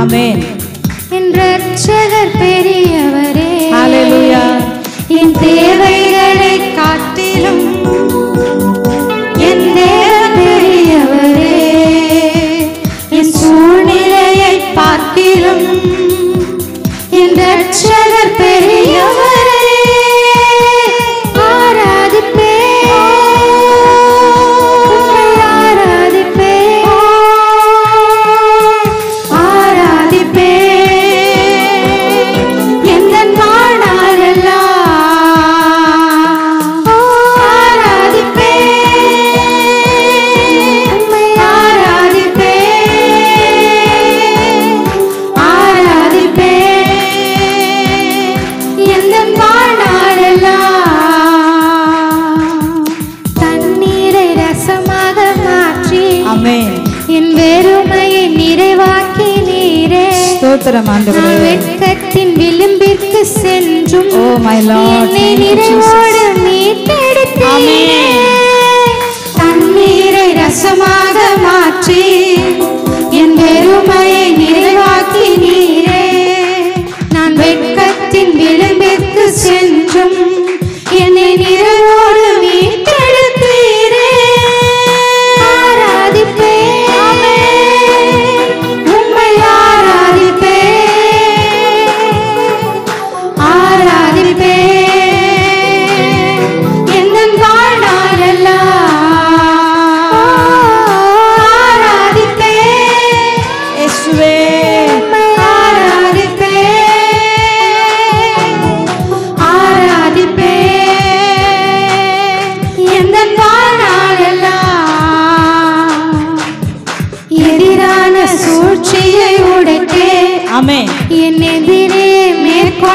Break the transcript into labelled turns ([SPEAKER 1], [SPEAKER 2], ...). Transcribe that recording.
[SPEAKER 1] ஆமென்
[SPEAKER 2] என் ரட்சகர் பெரியவரே
[SPEAKER 1] ஹalleluya
[SPEAKER 2] என் தேவைகளை காட்டிலும் என் தேவன் பெரியவரே என் சூழ்நிலையை பார்க்கிலும் என் ரட்சகர் பெரியவரே ஆராதிப்பே ஆராதிப்பே ஆராதிப்பே எந்த நாடாரெல்லாம் ஆராதிப்பே ஆராதிப்பே ஆராதிப்பே எந்த நாடாரெல்லாம் தண்ணீரை ரசமாக மாற்றி
[SPEAKER 1] ஆமென்
[SPEAKER 2] என் வெறுமையை நிறைவாக்கி நீரே
[SPEAKER 1] ஸ்தோத்திரம்
[SPEAKER 2] நான்
[SPEAKER 1] ஆண்டவரே
[SPEAKER 2] வெட்கத்தின் விளிம்பிற்கு சென்றும்
[SPEAKER 1] Oh, my Lord.
[SPEAKER 2] என்னை
[SPEAKER 1] Thank you,
[SPEAKER 2] நிறைவோடு மீட்டெடுத்தீரே தண்ணீரை ரசமாக மாற்றி என் வெறுமையை நிறைவாக்கி நீரே நான் வெட்கத்தின் விளிம்பிற்கு சென்றும் என்னை நிறைவோடு மீட்டெடுத்தீரே ஆராதிப்பே உம்மை ஆராதிப்பே ஆராதிப்பே எந்தன் வாழ்நாளெல்லாம் ஆராதிப்பே
[SPEAKER 1] இயேசுவே
[SPEAKER 2] உம்மை ஆராதிப்பே ஆராதிப்பே எந்தன் வாழ்நாளெல்லாம் எதிரான சூழ்ச்சியை உடைத்தே
[SPEAKER 1] ஆமென்
[SPEAKER 2] என் எதிரே மேற்கொண்ட